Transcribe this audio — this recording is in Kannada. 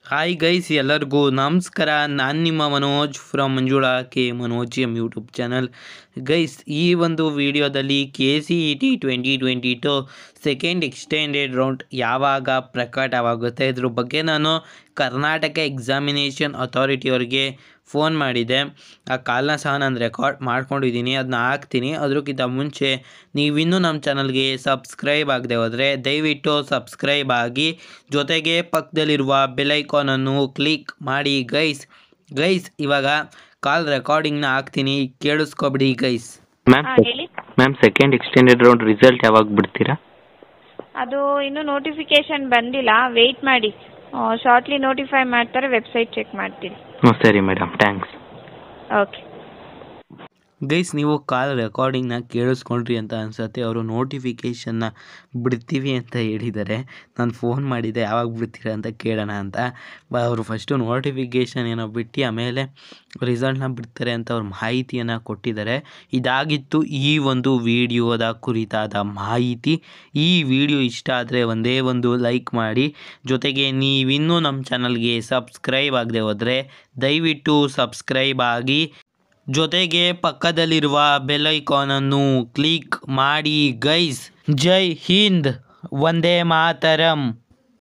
ಹಾಯ್ ಗೈಸ್ ಎಲ್ಲರಿಗೂ ನಮಸ್ಕಾರ ನಾನು ನಿಮ್ಮ Manoj from Manjula K Manoj M YouTube channel guys ಈ ಒಂದು ವಿಡಿಯೋದಲ್ಲಿ K C E T twenty twenty two second extended round ಯಾವಾಗ ಪ್ರಕಟವಾಗುತ್ತೆ ಇದ್ರ ಬಗ್ಗೆ ನಾನು ಕರ್ನಾಟಕ ಎಕ್ಸಾಮಿನೇಷನ್ ಅಥಾರಿಟಿಯವ್ರಿಗೆ ಫೋನ್ ಮಾಡಿದೆ ಆ ಕಾಲ್ನ ಸಹ ನಾನು ರೆಕಾರ್ಡ್ ಮಾಡ್ಕೊಂಡಿದ್ದೀನಿ ಅದನ್ನ ಹಾಕ್ತೀನಿ ಅದಕ್ಕಿಂತ ಮುಂಚೆ ನೀವಿನ್ನೂ ನಮ್ಮ ಚಾನಲ್ಗೆ ಸಬ್ಸ್ಕ್ರೈಬ್ ಆಗದೆ ಹೋದರೆ ದಯವಿಟ್ಟು ಸಬ್ಸ್ಕ್ರೈಬ್ ಆಗಿ ಜೊತೆಗೆ ಪಕ್ಕದಲ್ಲಿರುವ ಬೆಲೈಕಾನನ್ನು ಕ್ಲಿಕ್ ಮಾಡಿ ಗೈಸ್ ಗೈಸ್ ಇವಾಗ ಕಾಲ್ ರೆಕಾರ್ಡಿಂಗ್ನ ಹಾಕ್ತೀನಿ ಕೇಳಿಸ್ಕೊಬಿಡಿ ಗೈಸ್ ಮ್ಯಾಮ್ ಹಾಂ ಹೇಳಿ ma'am second extended round result ಯಾವಾಗ ಬಿಡ್ತೀರಾ ಅದು ಇನ್ನೂ ನೋಟಿಫಿಕೇಶನ್ ಬಂದಿಲ್ಲ ವೆಯ್ಟ್ ಮಾಡಿ ಶಾರ್ಟ್ಲಿ ನೋಟಿಫೈ ಮಾಡ್ತಾರೆ ವೆಬ್ಸೈಟ್ ಚೆಕ್ ಮಾಡ್ತೀನಿ ಹ್ಞೂ ಸರಿ ಮೇಡಮ್ ಥ್ಯಾಂಕ್ಸ್ ಓಕೆ ಗೈಸ್ ನೀವು ಕಾಲ್ ರೆಕಾರ್ಡಿಂಗ್ನ ಕೇಳಿಸ್ಕೊಂಡ್ರಿ ಅಂತ ಅನ್ಸುತ್ತೆ ಅವರು ನೋಟಿಫಿಕೇಷನ್ನ ಬಿಡ್ತೀವಿ ಅಂತ ಹೇಳಿದ್ದಾರೆ ನಾನು ಫೋನ್ ಮಾಡಿದ್ದೆ ಯಾವಾಗ ಬಿಡ್ತೀರಾ ಅಂತ ಕೇಳೋಣ ಅಂತ ಬ ಅವರು ಫಸ್ಟು ನೋಟಿಫಿಕೇಷನ್ ಏನೋ ಬಿಟ್ಟು ಆಮೇಲೆ ರಿಸಲ್ಟ್ನ ಬಿಡ್ತಾರೆ ಅಂತ ಅವ್ರು ಮಾಹಿತಿಯನ್ನು ಕೊಟ್ಟಿದ್ದಾರೆ ಇದಾಗಿತ್ತು ಈ ಒಂದು ವಿಡಿಯೋದ ಕುರಿತಾದ ಮಾಹಿತಿ ಈ ವಿಡಿಯೋ ಇಷ್ಟ ಆದರೆ ಒಂದೇ ಒಂದು ಲೈಕ್ ಮಾಡಿ ಜೊತೆಗೆ ನೀವಿನ್ನೂ ನಮ್ಮ ಚಾನಲ್ಗೆ ಸಬ್ಸ್ಕ್ರೈಬ್ ಆಗದೆ ಹೋದರೆ ದಯವಿಟ್ಟು ಸಬ್ಸ್ಕ್ರೈಬ್ ಆಗಿ ಜೊತೆಗೆ ಪಕ್ಕದಲ್ಲಿರುವ ಬೆಲ್ ಐಕಾನನ್ನು ಕ್ಲಿಕ್ ಮಾಡಿ ಗೈಸ್ ಜೈ ಹಿಂದ್ ವಂದೇ ಮಾತರಂ